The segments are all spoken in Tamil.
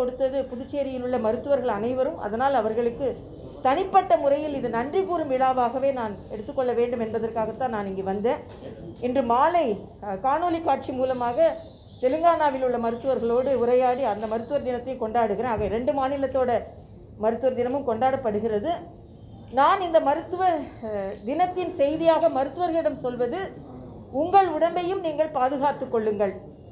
கொடுத்தது புதுச்சேரியில் உள்ள மருத்துவர்கள் அனைவரும் அதனால் அவர்களுக்கு தனிப்பட்ட முறையில் இது நன்றி கூறும் விழாவாகவே நான் எடுத்துக்கொள்ள வேண்டும் என்பதற்காகத்தான் நான் இங்கே வந்தேன் இன்று மாலை அஹ், காணொளி காட்சி மூலமாக தெலுங்கானாவில் உள்ள மருத்துவர்களோடு உரையாடி அந்த மருத்துவர் தினத்தையும் கொண்டாடுகிறேன் ஆக ரெண்டு மாநிலத்தோட மருத்துவர் தினமும் கொண்டாடப்படுகிறது நான் இந்த மருத்துவ அஹ், தினத்தின் செய்தியாக மருத்துவர்களிடம் சொல்வது உங்கள் உடம்பையும் நீங்கள் பாதுகாத்துக் கொள்ளுங்கள்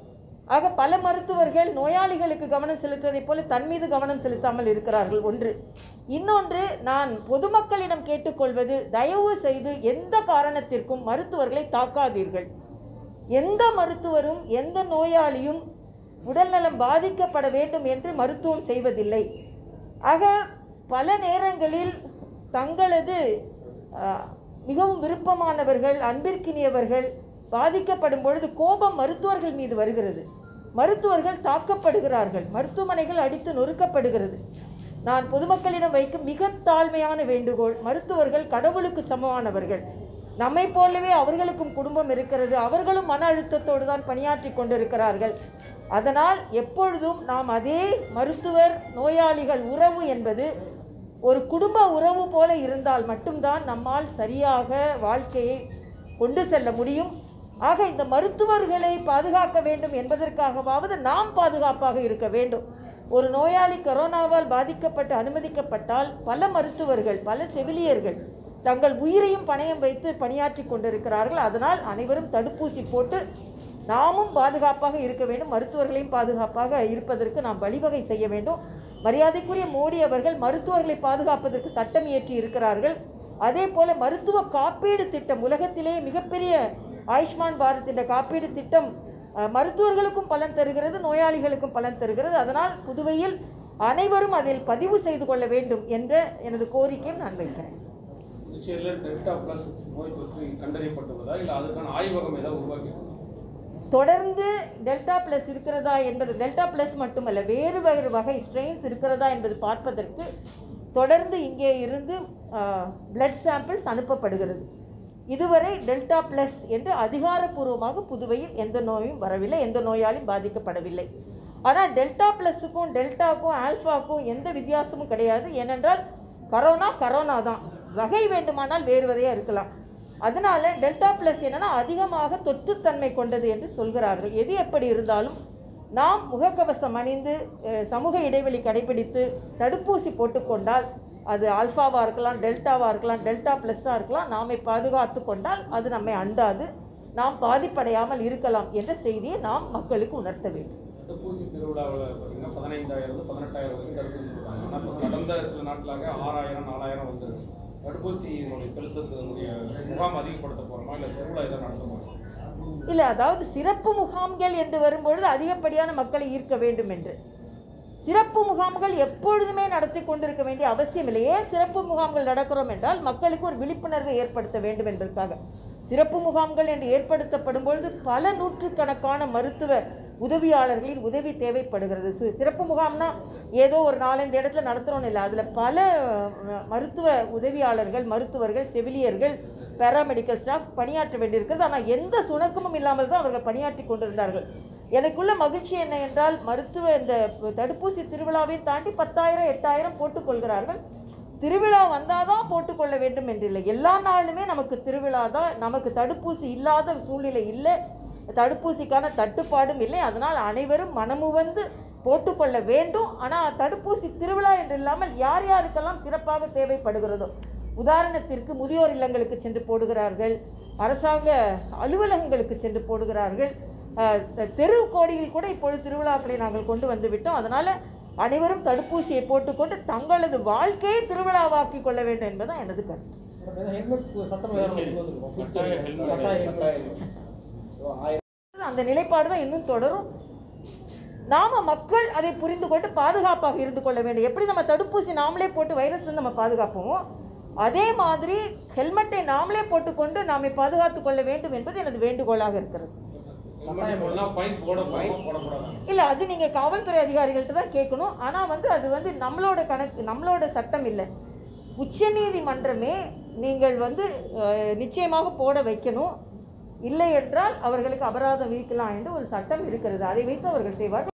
ஆக பல மருத்துவர்கள் நோயாளிகளுக்கு கவனம் செலுத்துவதைப் போல தன் மீது கவனம் செலுத்தாமல் இருக்கிறார்கள் ஒன்று இன்னொன்று நான் பொதுமக்களிடம் கேட்டுக்கொள்வது தயவு செய்து எந்த காரணத்திற்கும் மருத்துவர்களை தாக்காதீர்கள் எந்த மருத்துவரும் எந்த நோயாளியும் உடல்நலம் பாதிக்கப்பட வேண்டும் என்று மருத்துவம் செய்வதில்லை ஆக பல நேரங்களில் தங்களது அஹ், மிகவும் விருப்பமானவர்கள் அன்பிற்கினியவர்கள் பாதிக்கப்படும் பொழுது கோபம் மருத்துவர்கள் மீது வருகிறது மருத்துவர்கள் தாக்கப்படுகிறார்கள் மருத்துவமனைகள் அடித்து நொறுக்கப்படுகிறது நான் பொதுமக்களிடம் வைக்கும் மிக தாழ்மையான வேண்டுகோள் மருத்துவர்கள் கடவுளுக்கு சமமானவர்கள் நம்மை போலவே அவர்களுக்கும் குடும்பம் இருக்கிறது அவர்களும் மன அழுத்தத்தோடு தான் பணியாற்றி கொண்டிருக்கிறார்கள் அதனால் எப்பொழுதும் நாம் அதே மருத்துவர் நோயாளிகள் உறவு என்பது ஒரு குடும்ப உறவு போல இருந்தால் மட்டும்தான் நம்மால் சரியாக வாழ்க்கையை கொண்டு செல்ல முடியும் ஆக இந்த மருத்துவர்களை பாதுகாக்க வேண்டும் என்பதற்காகவாவது நாம் பாதுகாப்பாக இருக்க வேண்டும் ஒரு நோயாளி கொரோனாவால் பாதிக்கப்பட்டு அனுமதிக்கப்பட்டால் பல மருத்துவர்கள் பல செவிலியர்கள் தங்கள் உயிரையும் பணயம் வைத்து பணியாற்றி கொண்டிருக்கிறார்கள் அதனால் அனைவரும் தடுப்பூசி போட்டு நாமும் பாதுகாப்பாக இருக்க வேண்டும் மருத்துவர்களையும் பாதுகாப்பாக இருப்பதற்கு நாம் வழிவகை செய்ய வேண்டும் மரியாதைக்குரிய மோடி அவர்கள் மருத்துவர்களை பாதுகாப்பதற்கு சட்டம் இயற்றி இருக்கிறார்கள் அதே போல மருத்துவ காப்பீடு திட்டம் உலகத்திலேயே மிகப்பெரிய ஆயுஷ்மான் பாரத் என்ற காப்பீடு திட்டம் அஹ், மருத்துவர்களுக்கும் பலன் தருகிறது நோயாளிகளுக்கும் பலன் தருகிறது அதனால் புதுவையில் அனைவரும் அதில் பதிவு செய்து கொள்ள வேண்டும் என்ற எனது கோரிக்கையும் நான் வைக்கிறேன் புதுச்சேரியில் டெல்டா பிளஸ் நோய் தொற்று கண்டறியப்பட்டுள்ளதா இல்லை அதுக்கான ஆய்வகம் ஏதாவது உருவாக்கி தொடர்ந்து டெல்டா ப்ளஸ் இருக்கிறதா என்பது டெல்டா ப்ளஸ் மட்டுமல்ல வேறு வேறு வகை ஸ்ட்ரெயின்ஸ் இருக்கிறதா என்பது பார்ப்பதற்கு தொடர்ந்து இங்கே இருந்து பிளட் சாம்பிள்ஸ் அனுப்பப்படுகிறது இதுவரை டெல்டா ப்ளஸ் என்று அதிகாரப்பூர்வமாக புதுவையில் எந்த நோயும் வரவில்லை எந்த நோயாலும் பாதிக்கப்படவில்லை ஆனால் டெல்டா ப்ளஸுக்கும் டெல்டாக்கும் ஆல்ஃபாக்கும் எந்த வித்தியாசமும் கிடையாது ஏனென்றால் கரோனா கரோனா தான் வகை வேண்டுமானால் வேறு வகையாக இருக்கலாம் அதனால டெல்டா ப்ளஸ் என்னன்னா அதிகமாக தொற்றுத்தன்மை கொண்டது என்று சொல்கிறார்கள் எது எப்படி இருந்தாலும் நாம் முகக்கவசம் அணிந்து அஹ், சமூக இடைவெளி கடைபிடித்து தடுப்பூசி போட்டுக்கொண்டால் அது ஆல்ஃபாவாக இருக்கலாம் டெல்டாவாக இருக்கலாம் டெல்டா ப்ளஸ்ஸாக இருக்கலாம் நாமை பாதுகாத்து கொண்டால் அது நம்மை அண்டாது நாம் பாதிப்படையாமல் இருக்கலாம் என்ற செய்தியை நாம் மக்களுக்கு உணர்த்த வேண்டும் தடுப்பூசி திருவிழாவில் பார்த்தீங்கன்னா பதினைந்தாயிரம் பதினெட்டாயிரம் வரைக்கும் தடுப்பூசி கொடுத்தாங்க ஆனால் இப்போ கடந்த சில நாட்களாக ஆறாயிரம் நாலாயிரம் வந்து தடுப்பூசி நம்முடைய செலுத்துறதுடைய முகாம் அதிகப்படுத்த போகிறோமா இல்லை திருவிழா எதாவது நடத்த போகிறோமா இல்லை அதாவது சிறப்பு முகாம்கள் என்று வரும்பொழுது அதிகப்படியான மக்களை ஈர்க்க வேண்டும் என்று சிறப்பு முகாம்கள் எப்பொழுதுமே நடத்தி கொண்டிருக்க வேண்டிய அவசியம் இல்லை ஏன் சிறப்பு முகாம்கள் நடக்கிறோம் என்றால் மக்களுக்கு ஒரு விழிப்புணர்வை ஏற்படுத்த வேண்டும் என்பதற்காக சிறப்பு முகாம்கள் என்று ஏற்படுத்தப்படும் பொழுது பல நூற்றுக்கணக்கான மருத்துவ உதவியாளர்களின் உதவி தேவைப்படுகிறது சி- சிறப்பு முகாம்னா ஏதோ ஒரு நாலஞ்சு இடத்துல நடத்துகிறோம் இல்லை அதில் பல அஹ், மருத்துவ உதவியாளர்கள் மருத்துவர்கள் செவிலியர்கள் பேராமெடிக்கல் ஸ்டாஃப் பணியாற்ற வேண்டியிருக்கிறது ஆனால் எந்த சுணக்கமும் இல்லாமல் தான் அவர்கள் பணியாற்றி கொண்டிருந்தார்கள் எனக்குள்ள மகிழ்ச்சி என்ன என்றால் மருத்துவ இந்த தடுப்பூசி திருவிழாவையும் தாண்டி பத்தாயிரம் எட்டாயிரம் போட்டுக்கொள்கிறார்கள் திருவிழா வந்தால் தான் போட்டுக்கொள்ள வேண்டும் என்றில்லை எல்லா நாளுமே நமக்கு திருவிழா தான் நமக்கு தடுப்பூசி இல்லாத சூழ்நிலை இல்லை தடுப்பூசிக்கான தட்டுப்பாடும் இல்லை அதனால் அனைவரும் மனமுவந்து போட்டுக்கொள்ள வேண்டும் ஆனால் தடுப்பூசி திருவிழா என்று இல்லாமல் யார் யாருக்கெல்லாம் சிறப்பாக தேவைப்படுகிறதோ உதாரணத்திற்கு முதியோர் இல்லங்களுக்கு சென்று போடுகிறார்கள் அரசாங்க அலுவலகங்களுக்கு சென்று போடுகிறார்கள் அஹ், தெரு கோடியில் கூட இப்பொழுது திருவிழாக்களை நாங்கள் கொண்டு வந்து விட்டோம் அதனால் அனைவரும் தடுப்பூசியை போட்டுக்கொண்டு தங்களது வாழ்க்கையை திருவிழாவாக்கி கொள்ள வேண்டும் என்பதுதான் எனது கருத்து ஹெல்மெட் சட்டம் வேற கொண்டு வந்திருக்கோம். கட்டாய helmet. கட்டாய helmet. அந்த நிலைப்பாடு தான் இன்னும் தொடரும் நாம மக்கள் அதை புரிந்து கொண்டு பாதுகாப்பாக இருந்து கொள்ள வேண்டும் எப்படி நம்ம தடுப்பூசி நாமளே போட்டு வைரஸ்ல நம்ம பாதுகாப்போமோ அதே மாதிரி ஹெல்மெட்டை நாமளே போட்டுக்கொண்டு நாமை பாதுகாத்துக் கொள்ள வேண்டும் என்பது எனது வேண்டுகோளாக இருக்கிறது ஹெல்மெட் போடலாம் ஃபைன் போட ஃபைன் போடக்கூடாது இல்லை அது நீங்கள் காவல்துறை அதிகாரிகள்ட்ட தான் கேட்கணும் ஆனால் வந்து அது வந்து நம்மளோட கணக்கு நம்மளோட சட்டம் இல்லை உச்சநீதிமன்றமே நீங்கள் வந்து அஹ், நிச்சயமாக போட வைக்கணும் இல்லை என்றால் அவர்களுக்கு அபராதம் விதிக்கலாம் என்று ஒரு சட்டம் இருக்கிறது அதை வைத்து அவர்கள் செய்வார்கள்